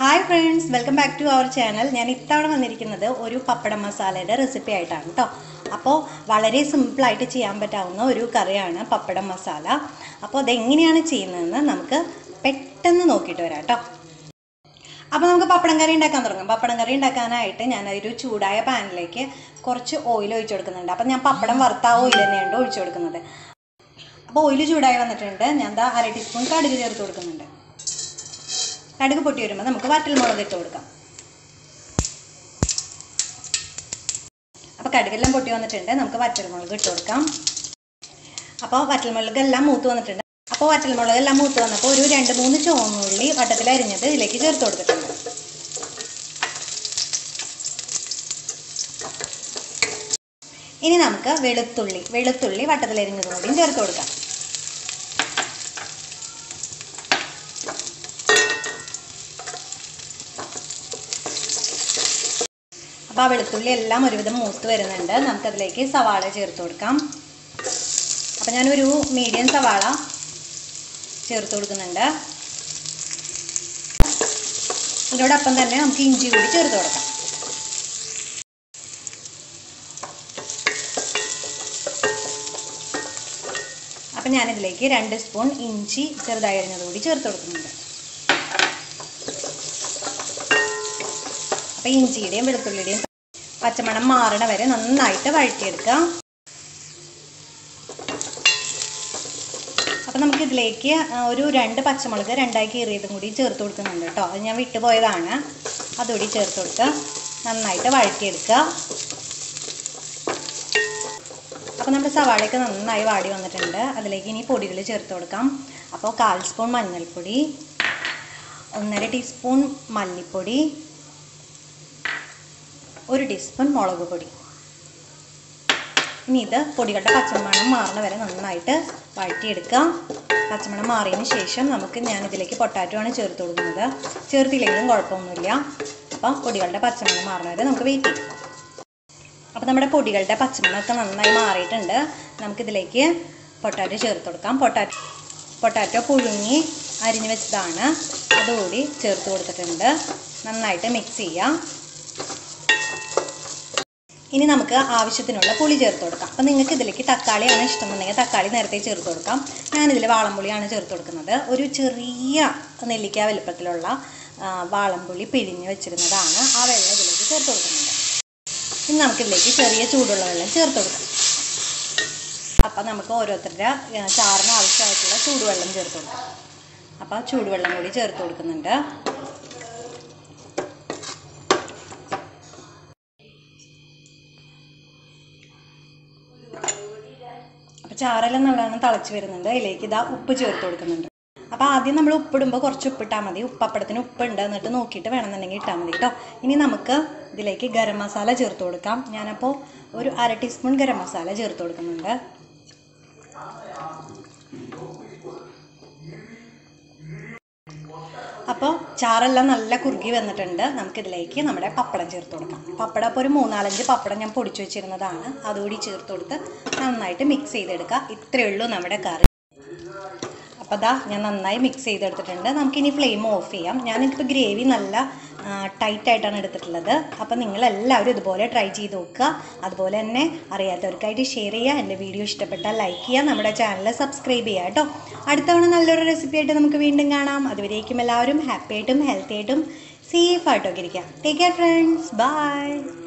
hi friends welcome back to our channel ഞാൻ ഇത്തവണ വന്നിരിക്കുന്നത് ഒരു പപ്പട മസാലയുടെ റെസിപ്പി ആയിട്ടാണ് കേട്ടോ അപ്പോൾ വളരെ സിമ്പിളായിട്ട് ചെയ്യാൻ പറ്റാവുന്ന ഒരു കറിയാണ് പപ്പടം മസാല അപ്പോൾ അതെങ്ങനെയാണ് ചെയ്യുന്നതെന്ന് നമുക്ക് പെട്ടെന്ന് നോക്കിയിട്ട് വരാം കേട്ടോ അപ്പോൾ നമുക്ക് പപ്പടം കറി ഉണ്ടാക്കാൻ തുടങ്ങാം പപ്പടം കറി ഉണ്ടാക്കാനായിട്ട് ഞാൻ ഒരു ചൂടായ പാനിലേക്ക് കുറച്ച് ഓയിൽ ഒഴിച്ചു കൊടുക്കുന്നുണ്ട് അപ്പോൾ ഞാൻ പപ്പടം വറുത്ത ആ ഓയിൽ തന്നെയാണ് ഒഴിച്ചു കൊടുക്കുന്നത് അപ്പോൾ ഓയിൽ ചൂടായി വന്നിട്ടുണ്ട് ഞാൻ ദാ അര ടീസ്പൂൺ കടുക് ചേർത്ത് കൊടുക്കുന്നുണ്ട് കടുക് പൊട്ടി വരുമ്പോൾ നമുക്ക് വറ്റൽമുളക് ഇട്ട് കൊടുക്കാം അപ്പോൾ കടുകെല്ലാം പൊട്ടി വന്നിട്ടുണ്ട് നമുക്ക് വറ്റൽമുളക് ഇട്ട് കൊടുക്കാം അപ്പോൾ വറ്റൽമുളക് എല്ലാം മൂത്ത് വന്നിട്ടുണ്ട് അപ്പോൾ വറ്റൽമുളക് എല്ലാം മൂത്ത് വന്നപ്പോൾ ഒരു രണ്ട് മൂന്ന് ചുവന്നുള്ളി വട്ടത്തിൽ അരിഞ്ഞത് ഇതിലേക്ക് ചേർത്ത് കൊടുത്തിട്ടുണ്ട് ഇനി നമുക്ക് വെളുത്തുള്ളി വെളുത്തുള്ളി വട്ടത്തിൽ അരിഞ്ഞതും കൂടിയും ചേർത്ത് കൊടുക്കാം അപ്പോൾ ആ വെളുത്തുള്ളി എല്ലാം ഒരുവിധം മൂത്ത് വരുന്നുണ്ട് നമുക്കതിലേക്ക് സവാള ചേർത്ത് കൊടുക്കാം അപ്പോൾ ഞാനൊരു മീഡിയം സവാള ചേർത്ത് കൊടുക്കുന്നുണ്ട് ഇതിനോടൊപ്പം തന്നെ നമുക്ക് ഇഞ്ചി കൂടി ചേർത്ത് കൊടുക്കാം അപ്പം ഞാനിതിലേക്ക് രണ്ട് സ്പൂൺ ഇഞ്ചി ചെറുതായി അരിഞ്ഞത് കൂടി ചേർത്ത് കൊടുക്കുന്നുണ്ട് അപ്പം ഇഞ്ചിയുടെയും വെളുത്തുള്ളിയുടെയും പച്ചമണം മാറണ വരെ നന്നായിട്ട് വഴറ്റിയെടുക്കുക അപ്പം നമുക്ക് ഇതിലേക്ക് ഒരു രണ്ട് പച്ചമുളക് രണ്ടായി കീറിയതും കൂടി ചേർത്ത് കൊടുക്കുന്നുണ്ട് കേട്ടോ അത് ഞാൻ വിട്ടുപോയതാണ് അതുകൂടി ചേർത്ത് കൊടുക്കുക നന്നായിട്ട് വഴറ്റിയെടുക്കുക അപ്പോൾ നമ്മുടെ സവാളയൊക്കെ നന്നായി വാടി വന്നിട്ടുണ്ട് അതിലേക്ക് ഇനി പൊടികൾ ചേർത്ത് കൊടുക്കാം അപ്പോൾ കാൽ സ്പൂൺ മഞ്ഞൾപ്പൊടി ഒന്നര ടീസ്പൂൺ മല്ലിപ്പൊടി ഒരു ടീസ്പൂൺ മുളക് പൊടി ഇനി ഇത് പൊടികളുടെ പച്ചമണം മാറുന്ന വരെ നന്നായിട്ട് വഴറ്റിയെടുക്കുക പച്ചമണം മാറിയതിന് ശേഷം നമുക്ക് ഞാൻ ഇതിലേക്ക് പൊട്ടാറ്റോ ആണ് ചേർത്ത് കൊടുക്കുന്നത് ചേർത്തില്ലെങ്കിലും കുഴപ്പമൊന്നുമില്ല അപ്പം പൊടികളുടെ പച്ചമണം മാറുന്ന വരെ നമുക്ക് വെയിറ്റ് ചെയ്യാം അപ്പോൾ നമ്മുടെ പൊടികളുടെ പച്ചമണമൊക്കെ നന്നായി മാറിയിട്ടുണ്ട് നമുക്കിതിലേക്ക് പൊട്ടാറ്റോ ചേർത്ത് കൊടുക്കാം പൊട്ടാറ്റോ പൊട്ടാറ്റോ പുഴുങ്ങി അരിഞ്ഞു വെച്ചതാണ് അതുകൂടി ചേർത്ത് കൊടുത്തിട്ടുണ്ട് നന്നായിട്ട് മിക്സ് ചെയ്യാം ഇനി നമുക്ക് ആവശ്യത്തിനുള്ള പുളി ചേർത്ത് കൊടുക്കാം അപ്പം നിങ്ങൾക്ക് ഇതിലേക്ക് തക്കാളിയാണ് ഇഷ്ടമെന്നുണ്ടെങ്കിൽ തക്കാളി നേരത്തെ ചേർത്ത് കൊടുക്കാം ഞാനിതിൽ വാളംപുളിയാണ് ചേർത്ത് കൊടുക്കുന്നത് ഒരു ചെറിയ നെല്ലിക്ക വലുപ്പത്തിലുള്ള വാളംപുളി പിഴിഞ്ഞ് വെച്ചിരുന്നതാണ് ആ വെള്ളം ഇതിലേക്ക് ചേർത്ത് കൊടുക്കുന്നുണ്ട് ഇനി നമുക്കിതിലേക്ക് ചെറിയ ചൂടുള്ള വെള്ളം ചേർത്ത് കൊടുക്കാം അപ്പം നമുക്ക് ഓരോരുത്തരുടെ ചാറിന് ആവശ്യമായിട്ടുള്ള ചൂടുവെള്ളം ചേർത്ത് കൊടുക്കാം അപ്പോൾ ചൂടുവെള്ളം കൂടി ചേർത്ത് കൊടുക്കുന്നുണ്ട് അപ്പോൾ ചാറെല്ലാം നല്ലോണം തിളച്ച് വരുന്നുണ്ട് അതിലേക്ക് ഇതാ ഉപ്പ് ചേർത്ത് കൊടുക്കുന്നുണ്ട് അപ്പോൾ ആദ്യം നമ്മൾ ഉപ്പിടുമ്പോൾ കുറച്ച് ഉപ്പിട്ടാൽ മതി ഉപ്പപ്പടത്തിന് ഉപ്പുണ്ട് എന്നിട്ട് നോക്കിയിട്ട് വേണമെന്നുണ്ടെങ്കിൽ ഇട്ടാൽ മതി കേട്ടോ ഇനി നമുക്ക് ഇതിലേക്ക് ഗരം മസാല ചേർത്ത് കൊടുക്കാം ഞാനപ്പോൾ ഒരു അര ടീസ്പൂൺ ഗരം മസാല ചേർത്ത് കൊടുക്കുന്നുണ്ട് അപ്പോൾ ചാറെല്ലാം നല്ല കുറുകി വന്നിട്ടുണ്ട് നമുക്കിതിലേക്ക് നമ്മുടെ പപ്പടം ചേർത്ത് കൊടുക്കാം പപ്പടം അപ്പോൾ ഒരു മൂന്നാലഞ്ച് പപ്പടം ഞാൻ പൊടിച്ചു വെച്ചിരുന്നതാണ് അതുകൂടി ചേർത്ത് കൊടുത്ത് നന്നായിട്ട് മിക്സ് ചെയ്തെടുക്കുക ഇത്രയേ ഉള്ളൂ നമ്മുടെ കറി അപ്പോൾ അതാ ഞാൻ നന്നായി മിക്സ് ചെയ്തെടുത്തിട്ടുണ്ട് നമുക്കിനി ഫ്ലെയിം ഓഫ് ചെയ്യാം ഞാനിപ്പോൾ ഗ്രേവി നല്ല ടൈറ്റ് ആയിട്ടാണ് എടുത്തിട്ടുള്ളത് അപ്പോൾ നിങ്ങളെല്ലാവരും ഇതുപോലെ ട്രൈ ചെയ്ത് നോക്കുക അതുപോലെ തന്നെ അറിയാത്തവർക്കായിട്ട് ഷെയർ ചെയ്യുക എൻ്റെ വീഡിയോ ഇഷ്ടപ്പെട്ടാൽ ലൈക്ക് ചെയ്യുക നമ്മുടെ ചാനൽ സബ്സ്ക്രൈബ് ചെയ്യുക കേട്ടോ അടുത്ത തവണ നല്ലൊരു റെസിപ്പി ആയിട്ട് നമുക്ക് വീണ്ടും കാണാം അതുവരേക്കും എല്ലാവരും ഹാപ്പി ആയിട്ടും ഹെൽത്തി ആയിട്ടും സേഫ് ആയിട്ടൊക്കെ ഇരിക്കാം ടേക്ക് കെയർ ഫ്രണ്ട്സ് ബൈ